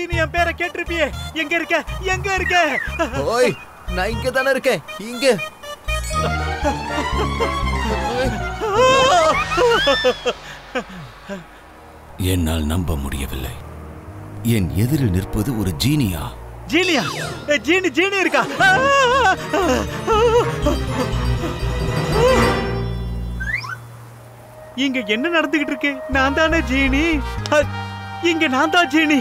சுத்தி நீ என் பேரை கேட்டிருப்பியே எங்க இருக்க எங்க இருக்க ஓய் நான் இங்க தானே இருக்கேன் இங்க என்னால் நம்ப முடியவில்லை என் எதிரில் நிற்பது ஒரு ஜீனியா ஜீனியா ஏ, ஜீனி ஜீனி இருக்கா இங்க என்ன நடந்துகிட்டு இருக்கு நான் தானே ஜீனி அ, இங்க நான் தான் ஜீனி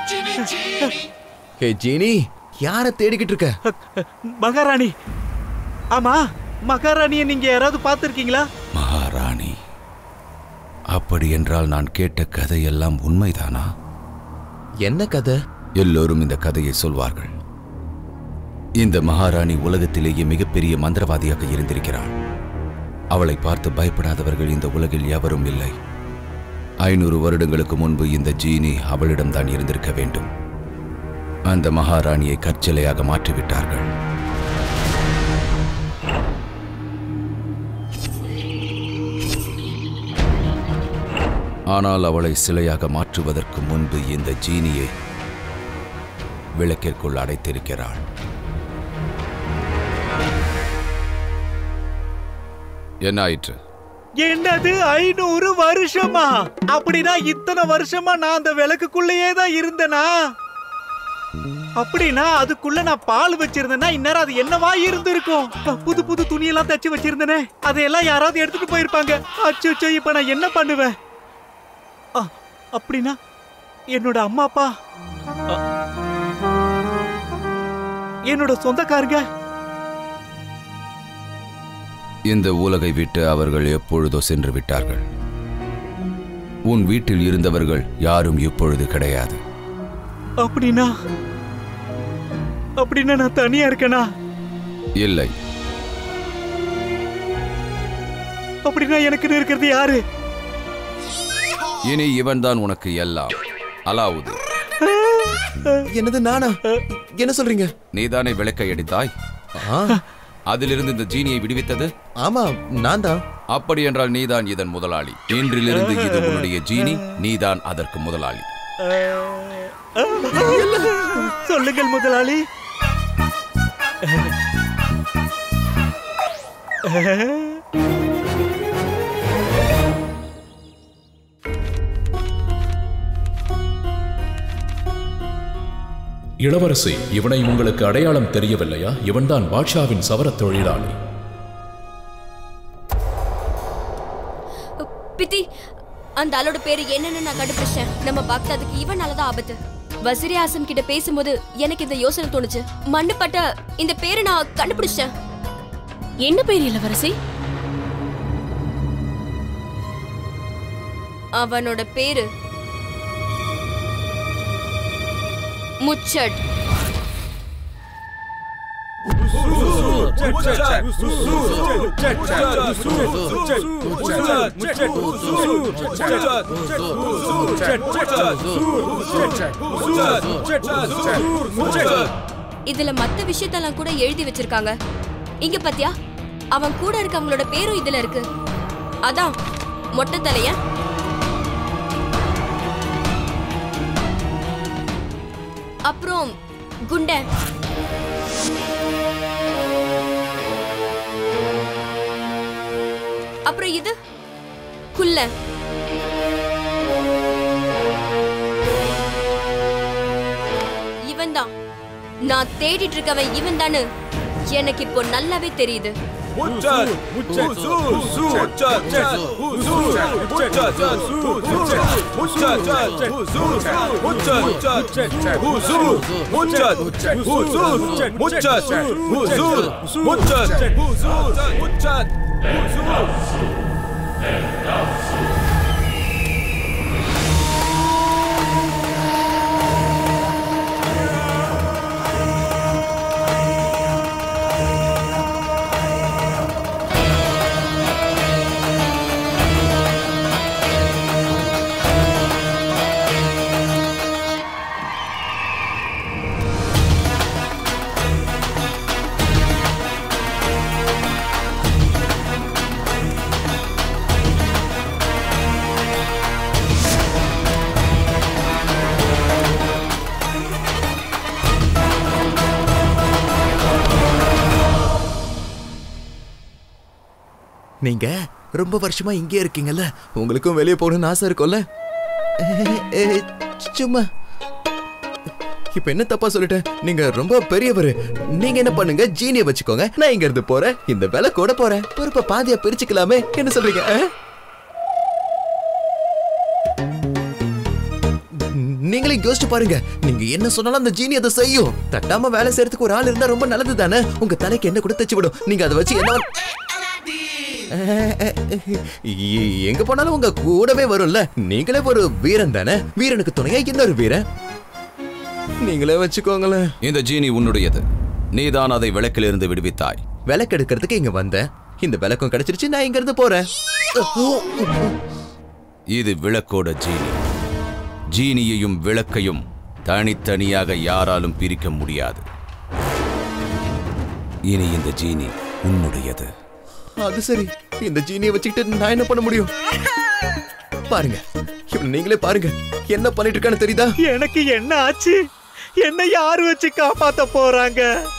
ஹே ஜீனி யார தேடிக்கிட்டு இருக்க மகாராணி ஆமா மகாராணியை நீங்க யாராவது பார்த்திருக்கீங்களா மகாராணி அப்படி என்றால் நான் கேட்ட கதையெல்லாம் உண்மைதானா என்ன கதை எல்லோரும் இந்த கதையை சொல்வார்கள் இந்த மகாராணி உலகத்திலேயே மிகப்பெரிய மந்திரவாதியாக இருந்திருக்கிறாள் அவளை பார்த்து பயப்படாதவர்கள் இந்த உலகில் எவரும் இல்லை ஐநூறு வருடங்களுக்கு முன்பு இந்த ஜீனி அவளிடம்தான் இருந்திருக்க வேண்டும் அந்த மகாராணியை கற்சிலையாக மாற்றிவிட்டார்கள் ஆனால் அவளை சிலையாக மாற்றுவதற்கு முன்பு இந்த ஜீனியை விளக்கிற்குள் அடைத்திருக்கிறாள் என்ன ஆயிற்று என்னது ஐநூறு வருஷமா அப்படின்னா இத்தனை வருஷமா நான் அந்த விளக்குக்குள்ளேயே தான் இருந்தேனா அப்படின்னா அதுக்குள்ள நான் பால் வச்சிருந்தேன்னா இந்நேரம் அது என்னவா இருந்திருக்கும் புது புது துணியெல்லாம் தச்சு வச்சிருந்தேனே அதையெல்லாம் யாராவது எடுத்துட்டு போயிருப்பாங்க அச்சோ இப்ப நான் என்ன பண்ணுவேன் அ, அப்படின்னா என்னோட அம்மா அப்பா அ, என்னோட சொந்தக்காரங்க இந்த உலகை விட்டு அவர்கள் எப்பொழுதோ சென்று விட்டார்கள் உன் வீட்டில் இருந்தவர்கள் யாரும் இப்பொழுது கிடையாது அப்படின்னா அப்படின்னா நான் தனியா இருக்கேனா இல்லை அப்படின்னா எனக்கு இருக்கிறது யாரு இனி இவன்தான் உனக்கு எல்லாம் அலாவுது என்னது நானா என்ன சொல்றீங்க நீதானே விளக்கை அடித்தாய் ஆ, அதிலிருந்து இந்த ஜீனியை விடுவித்தது ஆமா நான் தான் அப்படி என்றால் நீதான் இதன் முதலாளி இன்றிலிருந்து இது உன்னுடைய ஜீனி நீதான் அதற்கு முதலாளி சொல்லுங்கள் முதலாளி இளவரசி இவனை உங்களுக்கு அடையாளம் தெரியவில்லையா இவன்தான் பாட்ஷாவின் சவரத் தொழிலாளி பித்தி அந்த ஆளோட பேரு என்னன்னு நான் கண்டுபிடிச்சேன் நம்ம பாக்தாதுக்கு இவனாலதான் ஆபத்து வசிரி ஆசம் கிட்ட பேசும்போது எனக்கு இந்த யோசனை தோணுச்சு மண்ணுப்பட்ட இந்த பேரை நான் கண்டுபிடிச்சேன் என்ன பேர் இளவரசி அவனோட பேரு முச்சட் இதுல மத்த விஷயத்தெல்லாம் கூட எழுதி வச்சிருக்காங்க இங்க பாத்தியா அவன் கூட இருக்கவங்களோட பேரும் இதுல இருக்கு அதான் மொட்டை தலைய அப்புறம் குண்டை அப்புறம் இது குள்ள இவன் தான் நான் தேடிட்டு இருக்கவன் இவன் தானு எனக்கு இப்போ நல்லாவே தெரியுது நீங்க ரொம்ப வருஷமா இங்கே இருக்கீங்கல்ல உங்களுக்கும் வெளியே போகணும்னு ஆசை இருக்கும்ல ஏ, சும்மா இப்ப என்ன தப்பா சொல்லிட்டேன் நீங்க ரொம்ப பெரியவர் நீங்க என்ன பண்ணுங்க ஜீனிய வச்சுக்கோங்க நான் இங்க இருந்து போறேன் இந்த விலை கூட போறேன் பொறுப்பை பாதியா பிரிச்சுக்கலாமே என்ன சொல்றீங்க ஆ? நீங்களே யோசிச்சு பாருங்க நீங்க என்ன சொன்னாலும் அந்த ஜீனி அதை செய்யும் தட்டாம வேலை செய்யறதுக்கு ஒரு ஆள் இருந்தா ரொம்ப நல்லது தானே உங்க தலைக்கு என்ன கூட தச்சு விடும் நீங்க அதை வச்சு என்ன வேணா- எ- எங்க போனாலும் உங்க கூடவே வரும்ல நீங்களே ஒரு வீரன் தானே வீரனுக்கு துணையா இன்னொரு வீரன் நீங்களே வச்சுக்கோங்களேன் இந்த ஜீனி உன்னுடையது நீதான் அதை விளக்கிலிருந்து விடுவித்தாய் விளக்கு எடுக்கிறதுக்கு இங்க வந்தேன் இந்த விளக்கம் கிடைச்சிருச்சு நான் இங்க இருந்து போறேன் இது விளக்கோட ஜீனி ஜீனியையும் விளக்கையும் தனித்தனியாக யாராலும் பிரிக்க முடியாது இனி இந்த ஜீனி உன்னுடையது அது சரி இந்த ஜீனியை வச்சுக்கிட்டு நான் என்ன பண்ண முடியும் பாருங்க இவனை நீங்களே பாருங்க என்ன பண்ணிட்டு இருக்கான்னு தெரியுதா எனக்கு என்ன ஆச்சு என்ன யாரு வச்சு காப்பாத்த போறாங்க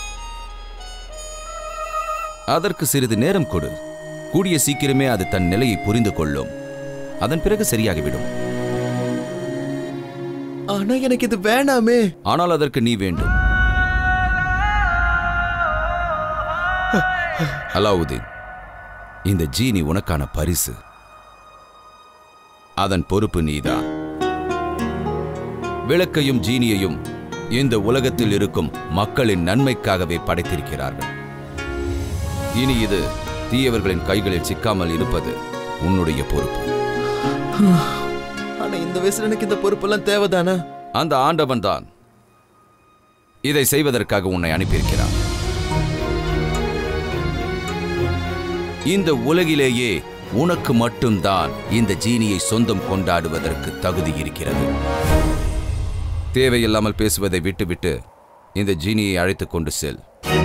அதற்கு சிறிது நேரம் கொடு கூடிய சீக்கிரமே அது தன் நிலையை புரிந்து கொள்ளும் அதன் பிறகு சரியாகிவிடும் ஆனா எனக்கு இது வேணாமே ஆனால் அதற்கு நீ வேண்டும் அலாவுதீன் இந்த ஜீனி உனக்கான பரிசு அதன் பொறுப்பு நீதான் விளக்கையும் ஜீனியையும் இந்த உலகத்தில் இருக்கும் மக்களின் நன்மைக்காகவே படைத்திருக்கிறார்கள் இனி இது தீயவர்களின் கைகளில் சிக்காமல் இருப்பது உன்னுடைய பொறுப்பு ஆனா இந்த வயசுல எனக்கு இந்த பொறுப்பெல்லாம் தேவைதானா அந்த ஆண்டவன் தான் இதை செய்வதற்காக உன்னை அனுப்பியிருக்கிறான் இந்த உலகிலேயே உனக்கு மட்டும்தான் இந்த ஜீனியை சொந்தம் கொண்டாடுவதற்கு தகுதி இருக்கிறது தேவையில்லாமல் பேசுவதை விட்டுவிட்டு இந்த ஜீனியை அழைத்துக் கொண்டு செல்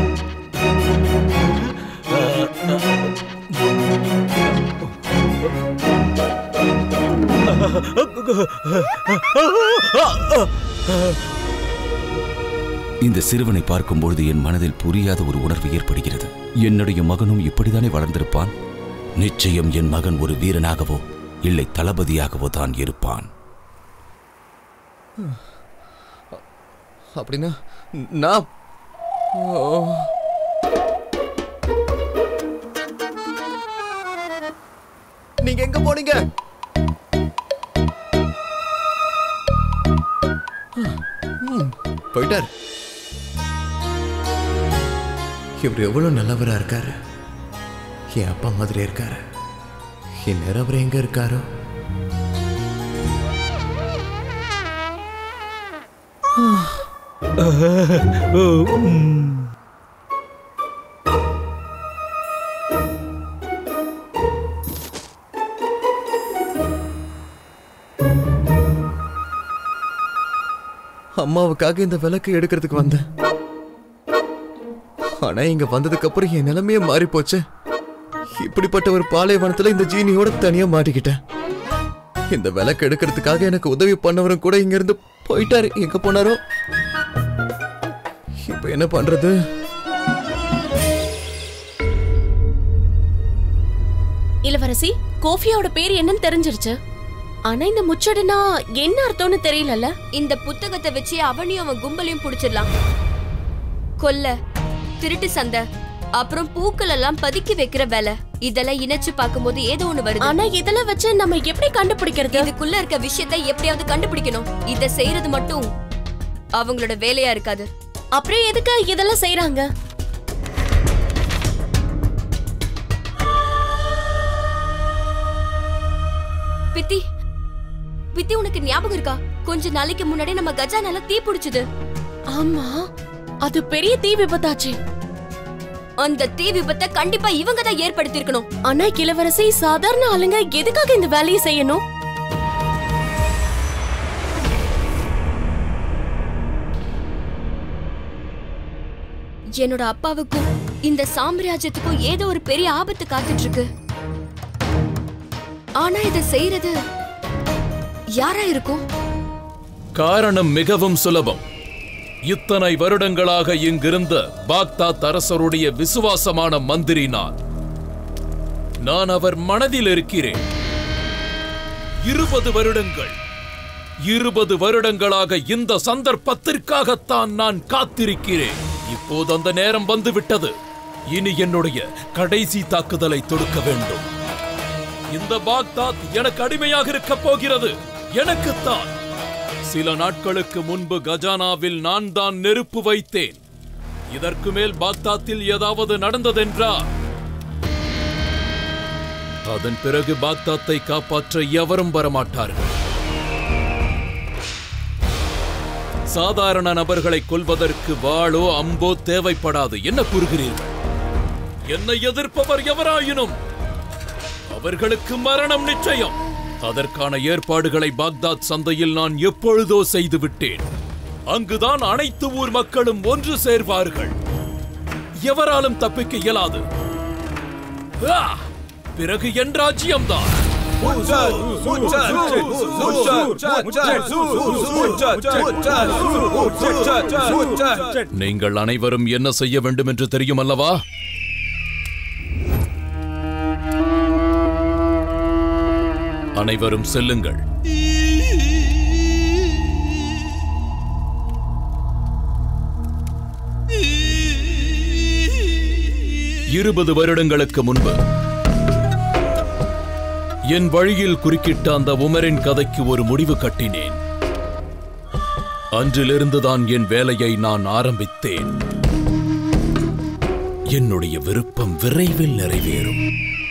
இந்த சிறுவனை பார்க்கும்பொழுது என் மனதில் புரியாத ஒரு உணர்வு ஏற்படுகிறது என்னுடைய மகனும் இப்படித்தானே வளர்ந்திருப்பான் நிச்சயம் என் மகன் ஒரு வீரனாகவோ இல்லை தளபதியாகவோ தான் இருப்பான் அப்படின்னா நான் ஓ. நீங்க எங்க போனீங்க ம், போயிட்டார் இவர் எவ்வளவு நல்லவரா இருக்காரு என் அப்பா மாதிரி இருக்காரு என் நேரம் அவர் எங்க இருக்காரோ அம்மாவுக்காக இந்த விளக்கு எடுக்கிறதுக்கு வந்தேன் ஆனா இங்க வந்ததுக்கு அப்புறம் என் நிலைமையே மாறி போச்சு இப்படிப்பட்ட ஒரு பாலைவனத்துல இந்த ஜீனியோட தனியா மாட்டிக்கிட்டேன் இந்த விளக்கு எடுக்கிறதுக்காக எனக்கு உதவி பண்ணவரும் கூட இங்க இருந்து போயிட்டாரு எங்க போனாரோ இப்ப என்ன பண்றது இளவரசி கோஃபியோட பேர் என்னன்னு தெரிஞ்சிருச்சு ஆனா இந்த முச்சடுனா என்ன அர்த்தம்னு தெரியலல்ல இந்த புத்தகத்தை வச்சு அவனையும் அவன் கும்பலையும் புடிச்சிடலாம் கொல்ல திருட்டு சந்தை அப்புறம் பூக்கள் எல்லாம் பதுக்கி வைக்கிற வேலை இதெல்லாம் இணைச்சு பார்க்கும்போது ஏதோ ஒண்ணு வருது ஆனா இதெல்லாம் வச்சு நம்ம எப்படி கண்டுபிடிக்கிறது இதுக்குள்ள இருக்க விஷயத்தை எப்படியாவது கண்டுபிடிக்கணும் இத செய்யறது மட்டும் அவங்களோட வேலையா இருக்காது அப்புறம் எதுக்கு இதெல்லாம் செய்றாங்க பித்தி பித்தி உனக்கு ஞாபகம் இருக்கா கொஞ்ச நாளைக்கு முன்னாடி நம்ம கஜானால தீ பிடிச்சது ஆமா அது பெரிய தீ விபத்தாச்சு அந்த தீ விபத்தை கண்டிப்பா இவங்க தான் ஏற்படுத்தியிருக்கணும் ஆனா இளவரசி சாதாரண ஆளுங்க எதுக்காக இந்த வேலையை செய்யணும் என்னோட அப்பாவுக்கும் இந்த சாம்ராஜ்யத்துக்கும் ஏதோ ஒரு பெரிய ஆபத்து காத்துட்டு இருக்கு ஆனா இத செய்யறது யாரா இருக்கும் காரணம் மிகவும் சுலபம் இத்தனை வருடங்களாக இங்கிருந்த பாக்தாத் அரசருடைய விசுவாசமான மந்திரி நான் நான் அவர் மனதில் இருக்கிறேன் இருபது வருடங்கள் இருபது வருடங்களாக இந்த சந்தர்ப்பத்திற்காகத்தான் நான் காத்திருக்கிறேன் இப்போது அந்த நேரம் வந்து விட்டது இனி என்னுடைய கடைசி தாக்குதலை தொடுக்க வேண்டும் இந்த பாக்தாத் எனக்கு அடிமையாக இருக்க போகிறது எனக்குத்தான் சில நாட்களுக்கு முன்பு கஜானாவில் நான் தான் நெருப்பு வைத்தேன் இதற்கு மேல் பாக்தாத்தில் ஏதாவது நடந்ததென்றால் அதன் பிறகு பாக்தாத்தை காப்பாற்ற எவரும் வரமாட்டார்கள் சாதாரண நபர்களை கொல்வதற்கு வாளோ அம்போ தேவைப்படாது என்ன கூறுகிறீர்கள் என்னை எதிர்ப்பவர் எவராயினும் அவர்களுக்கு மரணம் நிச்சயம் அதற்கான ஏற்பாடுகளை பாக்தாத் சந்தையில் நான் எப்பொழுதோ செய்து விட்டேன் அங்குதான் அனைத்து ஊர் மக்களும் ஒன்று சேர்வார்கள் எவராலும் தப்பிக்க இயலாது ஆ! பிறகு என் ராஜ்யம்தான் நீங்கள் அனைவரும் என்ன செய்ய வேண்டும் என்று தெரியும் அல்லவா அனைவரும் செல்லுங்கள் இருபது வருடங்களுக்கு முன்பு என் வழியில் குறுக்கிட்ட அந்த உமரின் கதைக்கு ஒரு முடிவு கட்டினேன் அன்றிலிருந்துதான் என் வேலையை நான் ஆரம்பித்தேன் என்னுடைய விருப்பம் விரைவில் நிறைவேறும்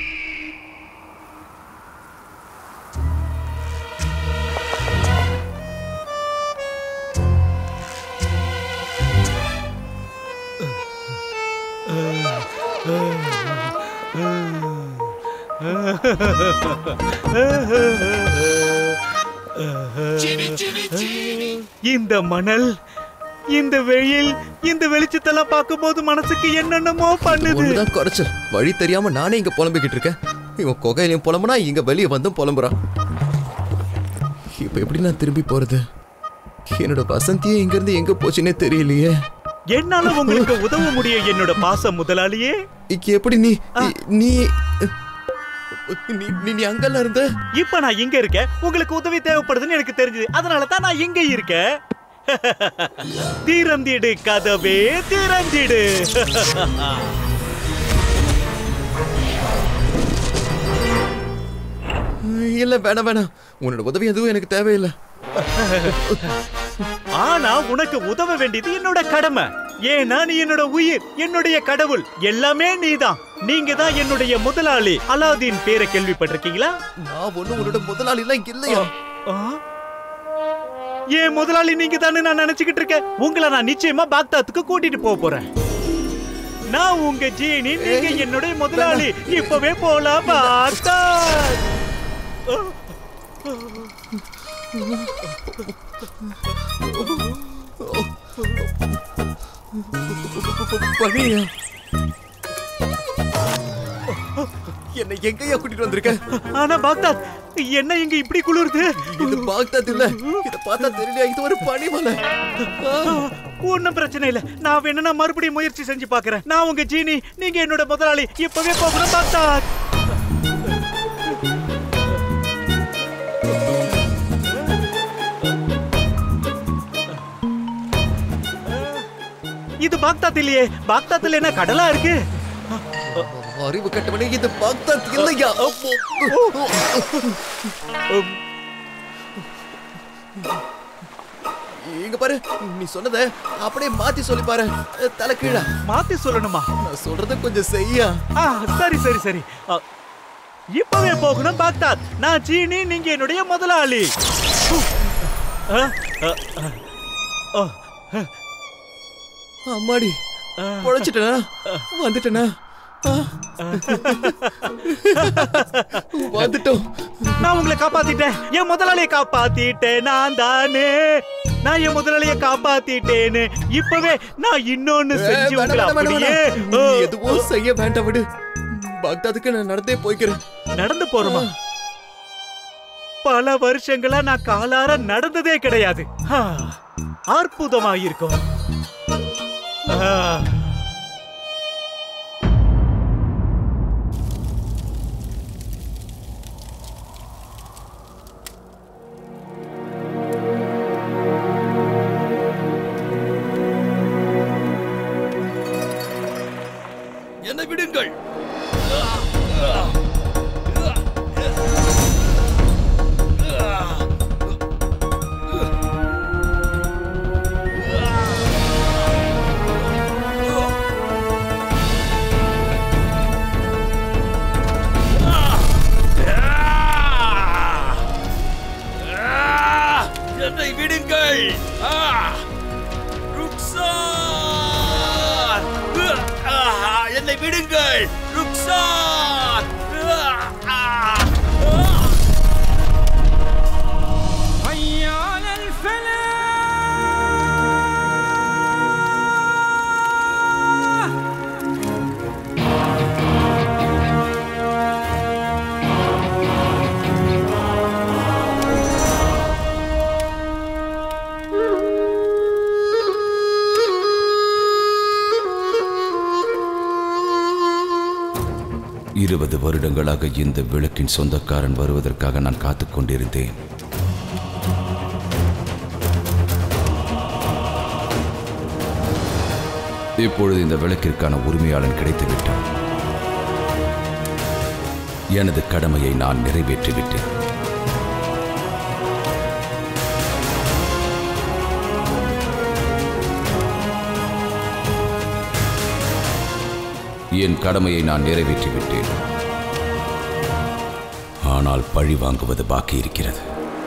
இந்த மணல் இந்த வெயில் இந்த வெளிச்சத்தெல்லாம் பார்க்கும்போது மனசுக்கு என்னென்னமோ பண்ணுது ஒண்ணுதான் குறைச்சல் வழி தெரியாம நானே இங்க புலம்பிக்கிட்டு இருக்கேன் இவன் குகையிலையும் புலம்புனா இங்க வெளியே வந்தும் புலம்புறான் இப்ப எப்படி நான் திரும்பி போறது என்னோட வசந்தியே இங்க இருந்து எங்க போச்சுன்னே தெரியலையே என்னால உங்களுக்கு உதவ முடியும் என்னோட பாசம் முதலாளியே இங்க எப்படி நீ நீ நீ நீ நீ அங்கெல்லாம் இருந்த இப்ப நான் இங்க இருக்கேன் உங்களுக்கு உதவி தேவைப்படுதுன்னு எனக்கு தெரிஞ்சது அதனால தான் நான் இங்க இருக்கேன் திறந்திடு கதவே திறந்திடு இல்ல வேணாம் வேணாம் உன்னோட உதவி எதுவும் எனக்கு தேவையில்லை ஆனா உனக்கு உதவ வேண்டியது என்னோட கடமை ஏன்னா நீ என்னோட உயிர் என்னுடைய கடவுள் எல்லாமே நீதான் நீங்க தான் என்னுடைய முதலாளி அலாதீன் பேரை கேள்விப்பட்டிருக்கீங்களா நான் ஒண்ணும் உன்னோட முதலாளி எல்லாம் இங்க இல்லையா ஆ? ஏன் முதலாளி நீங்க தானே நான் நினைச்சுக்கிட்டு இருக்கேன் உங்களை நான் நிச்சயமா பாக்தாத்துக்கு கூட்டிட்டு போக போறேன் நான் உங்க ஜீனி நீங்க என்னுடைய முதலாளி இப்பவே போலாம் பாக்தாத் பணியா என்னை எங்கேயா கூட்டிட்டு வந்திருக்க ஆனா பாக்தாத் என்ன இங்க இப்படி குளிருது இது பாக்தாத் இல்ல இத பார்த்தா தெரியலையா இது ஒரு பனிமலை ஒண்ணும் பிரச்சனை இல்ல நான் வேணும்னா மறுபடியும் முயற்சி செஞ்சு பாக்குறேன் நான் உங்க ஜீனி நீங்க என்னோட முதலாளி இப்பவே போகணும் பாக்தாத் இது பாக்தாத் இல்லையே பாக்தாத்ல என்ன கடலா இருக்கு அறிவு கட்டவனே இது பாக்தாத் இல்லையா இங்க பாரு நீ சொன்னத அப்படியே மாத்தி சொல்லி பாரு தலை கீழா மாத்தி சொல்லணுமா நான் சொல்றத கொஞ்சம் செய்யா ஆ சரி சரி சரி ஆ, இப்பவே போகணும் பாக்தாத் நான் சீனி நீங்க என்னுடைய முதலாளி ஆ, ஆ, ஆ, ஆ, அம்மாடி பொழைச்சிட்டனா வந்துட்டனா ஆ. வந்துட்டோம் நான் உங்களை காப்பாத்திட்டேன் என் முதலாளியை காப்பாத்திட்டேன் நான் தானே நான் என் முதலாளியை காப்பாத்திட்டேன்னு இப்பவே நான் இன்னொன்னு ஏய், செஞ்சு வேணாம், உங்களை வேணாம், அப்படியே வேணாம். ஓ, நீ எதுவும் செய்ய வேண்டாம் விடு பாக்தாதுக்கு நான் நடந்தே போய்க்கிறேன் நடந்து போறோமா பல வருஷங்களா நான் காலார நடந்ததே கிடையாது ஆ, அற்புதமாயிருக்கும் ஆ. இருபது வருடங்களாக இந்த விளக்கின் சொந்தக்காரன் வருவதற்காக நான் காத்துக் கொண்டிருந்தேன் இப்பொழுது இந்த விளக்கிற்கான உரிமையாளன் கிடைத்துவிட்டான் எனது கடமையை நான் நிறைவேற்றிவிட்டேன் என் கடமையை நான் நிறைவேற்றிவிட்டேன் ஆனால் பழி வாங்குவது பாக்கி இருக்கிறது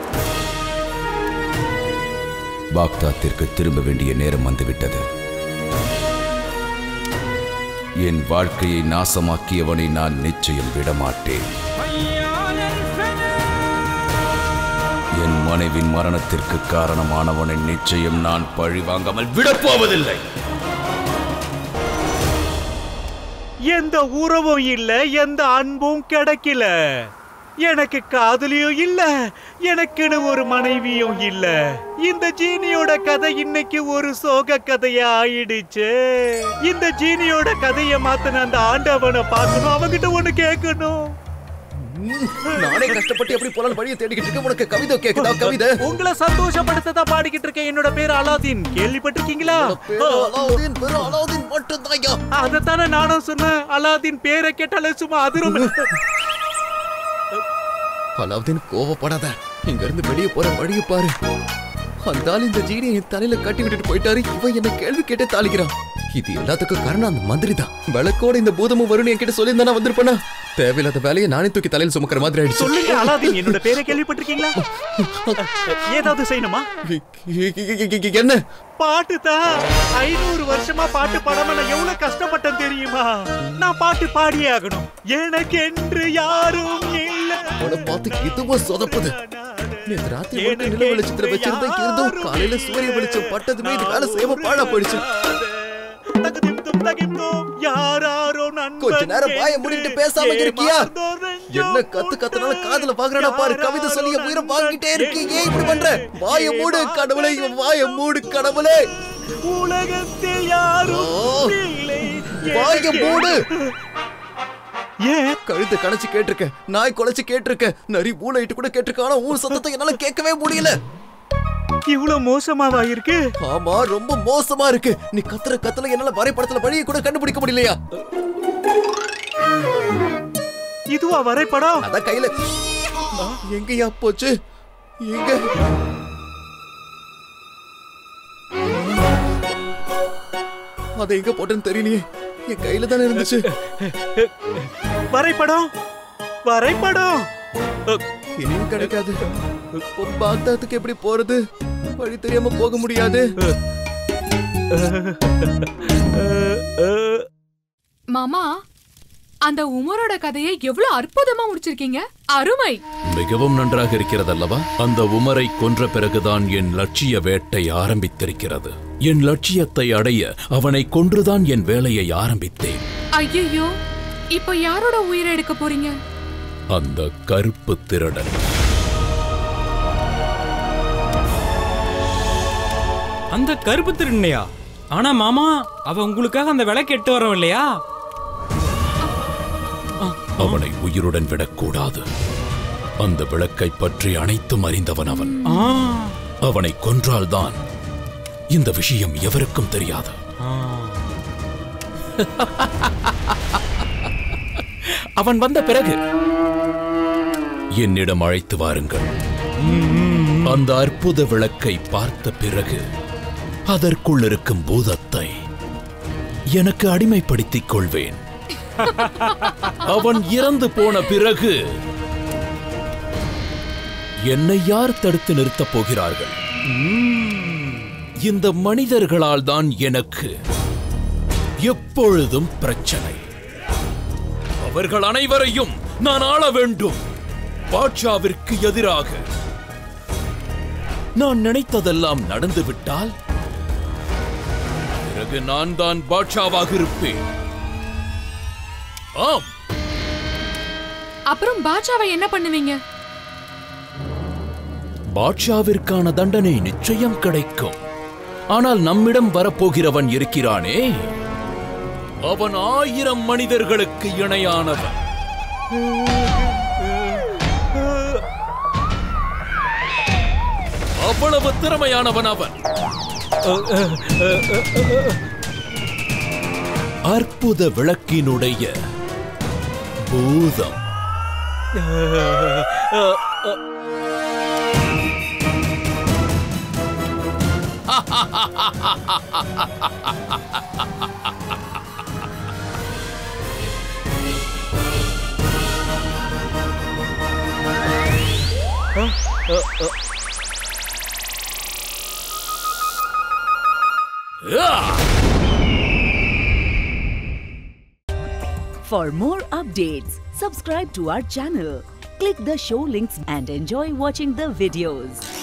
பாக்தாத்திற்கு திரும்ப வேண்டிய நேரம் வந்துவிட்டது என் வாழ்க்கையை நாசமாக்கியவனை நான் நிச்சயம் விடமாட்டேன் என் மனைவின் மரணத்திற்கு காரணமானவனை நிச்சயம் நான் பழி வாங்காமல் விடப்போவதில்லை எந்த உறவும் இல்ல எந்த அன்பும் கிடைக்கல எனக்கு காதலியும் இல்ல எனக்குன்னு ஒரு மனைவியும் இல்ல இந்த ஜீனியோட கதை இன்னைக்கு ஒரு சோக கதையா ஆயிடுச்சு இந்த ஜீனியோட கதையை மாத்தின அந்த ஆண்டவனை பார்க்கணும் அவங்கிட்ட ஒண்ணு கேட்கணும் நானே கஷ்டப்பட்டு எப்படி போலாம் வழியை தேடிக்கிட்டு இருக்கேன் உனக்கு கவிதை கேக்குதா கவிதை உங்களை சந்தோஷப்படுத்ததான் பாடிக்கிட்டு இருக்கேன் என்னோட பேர் அலாதீன் கேள்விப்பட்டிருக்கீங்களா பேரு அலாவுதீன் பேரு அலாவுதீன் மட்டும்தான்யா அதைத்தானே நானும் சொன்னேன் அலாதீன் பேரை கேட்டாலே சும்மா அதிரும் அலாவுதீன் கோவப்படாத இங்க இருந்து வெளியே போற வழியை பாரு அந்த ஆள் இந்த ஜீனியை என் தலையில கட்டி விட்டுட்டு போயிட்டாரு இவன் என்ன கேள்வி கேட்டே தாளிக்கிறான் இது எல்லாத்துக்கும் காரணம் அந்த மந்திரி தான் விளக்கோட இந்த பூதமும் வரும்னு என்கிட்ட சொல்லியிருந்தா வந்திருப்பேனா தேவையில்லாத வேலையை நானே தூக்கி தலையில சுமக்கிற மாதிரி ஆயிடுச்சு சொல்லுங்க அலாதீன் என்னோட பேரை கேள்விப்பட்டிருக்கீங்களா ஏதாவது செய்யணுமா என்ன பாட்டு தான் ஐநூறு வருஷமா பாட்டு பாடாம நான் எவ்வளவு கஷ்டப்பட்டேன் தெரியுமா நான் பாட்டு பாடியே ஆகணும் எனக்கு என்று யாரும் இல்ல அவளை பார்த்து இதுவும் சொதப்புது நேத்து ராத்திரி மட்டும் நில வெளிச்சத்துல வச்சிருந்த இருந்தும் காலையில சூரிய வெளிச்சம் பட்டதுமே இது வேலை செய்யாம பாழா போயிடுச்சு தகுதிம் தகிந்தோம் யாராரோ நண்பன் கொஞ்ச நேரம் வாயை மூடிட்டு பேசாம இருக்கியா? ஏமாந்தோரெஞ்சோ என்ன கத்து கத்துனால காதுல பாக்குறடா பாரு கவிதை சொல்லி என் உயிரை வாங்கிட்டே இருக்கீங்க ஏன் இப்படி பண்ற வாய மூடு கடவுளே இவன் வாய மூடு கடவுளே உலகத்தில் யாரும் ஓ, இல்லை வாய மூடு ஏன் கழுத்தை கணைச்சு கேட்டிருக்க நாய் குலைச்சு கேட்டிருக்க நரி பூனைட்டு கூட கேட்டிருக்க ஆனா உன் சத்தத்தை என்னால கேட்கவே முடியல இவ்வளவு மோசமாவா இருக்கு ஆமா ரொம்ப மோசமா இருக்கு நீ கத்துற கத்துல என்னால வரைபடத்துல வழியை கூட கண்டுபிடிக்க முடியலையா இதுவா வரைபடம் அதான் கையில எங்கயா போச்சு எங்க அதை எங்க போட்டேன்னு தெரியலையே என் கையில தானே இருந்துச்சு வரைபடம் வரைபடம் அ, இனியும் கிடைக்காது இப்போ பாக்தாத்துக்கு எப்படி போறது வழி தெரியாம போக முடியாது மாமா அந்த உமரோட கதையை எவ்வளவு அற்புதமா முடிச்சிருக்கீங்க அருமை மிகவும் நன்றாக இருக்கிறதல்லவா அந்த உமரை கொன்ற பிறகுதான் என் லட்சிய வேட்டை ஆரம்பித்திருக்கிறது என் லட்சியத்தை அடைய அவனை கொன்றுதான் என் வேலையை ஆரம்பித்தேன் ஐயோ இப்போ யாரோட உயிரை எடுக்க போறீங்க அந்த கருப்பு திருடன் அந்த கருப்பு திருண்ணையா ஆனா மாமா அவ உங்களுக்காக அந்த விளக்கு எட்டு வரோம் இல்லையா அவனை உயிருடன் விடக்கூடாது அந்த விளக்கை பற்றி அனைத்தும் அறிந்தவன் அவன் ஆ, அவனை கொன்றால்தான் இந்த விஷயம் எவருக்கும் தெரியாது ஆ. அவன் வந்த பிறகு என்னிடம் அழைத்து வாருங்கள் அந்த அற்புத விளக்கை பார்த்த பிறகு அதற்குள் இருக்கும் பூதத்தை எனக்கு அடிமைப்படுத்திக் கொள்வேன் அவன் இறந்து போன பிறகு என்னை யார் தடுத்து நிறுத்தப் போகிறார்கள் இந்த மனிதர்களால் தான் எனக்கு எப்பொழுதும் பிரச்சனை அவர்கள் அனைவரையும் நான் ஆள வேண்டும் பாட்ஷாவிற்கு எதிராக நான் நினைத்ததெல்லாம் நடந்துவிட்டால் பிறகு நான் தான் பாட்ஷாவாக இருப்பேன் ஆம் அப்புறம் பாட்சாவை என்ன பண்ணுவீங்க பாட்ஷாவிற்கான தண்டனை நிச்சயம் கிடைக்கும் ஆனால் நம்மிடம் வரப்போகிறவன் இருக்கிறானே அவன் ஆயிரம் மனிதர்களுக்கு இணையானவன் அவ்வளவு திறமையானவன் அவன் அற்புத விளக்கினுடைய பூதம் For more updates, subscribe to our channel, click the show links and enjoy watching the videos.